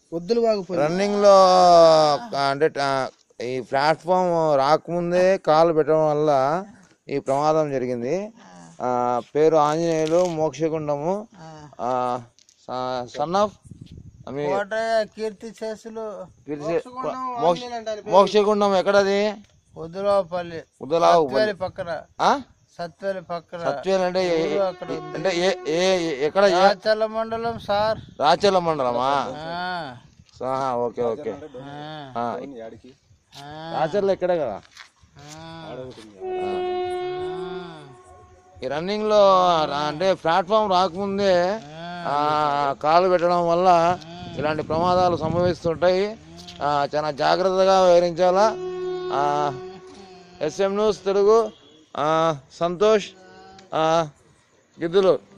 వద్దులు వాగిపోయి running లో ఆ, అంటే ఆ, ఈ ప్లాట్ఫామ్ రాకముందే కాలు పెట్టడం వల్ల ఈ ప్రమాదం జరిగింది ఆ, పేరు ఆంజనేయులు మోక్షగుండము సన్ ఆఫ్ మీ కోటయ్య కీర్తి చేసులు పిలిచే మోక్ష మోక్షగుండం ఎక్కడది వదిలోపల్లి ఉదలావు సత్వేలి పక్కన ఆ? సత్వేలి పక్కన సత్వేల్ అంటే ఏ- ఊరు అక్కడ ఉంది. అంటే ఏ ఏ ఏ- ఎక్కడ ఏ రాచల్ల మండలం సార్ రాచర్ల మండలమా ఆ, ఆ, ఓకే ఓకే ఆ, ఆ, ఆ, రాచర్ల ఎక్కడే కదా ఆ. ఈ రన్నింగ్ లో రా- అంటే ప్లాట్ఫామ్ రాకముందే ఆ, కాలు పెట్టడం వల్ల ఇలాంటి ప్రమాదాలు సంభవిస్తుంటాయి ఆ, చాలా జాగ్రత్తగా వివరించాలా ఎస్ఎం న్యూస్ తెలుగు ఆ, సంతోష్ ఆ, గిద్దులు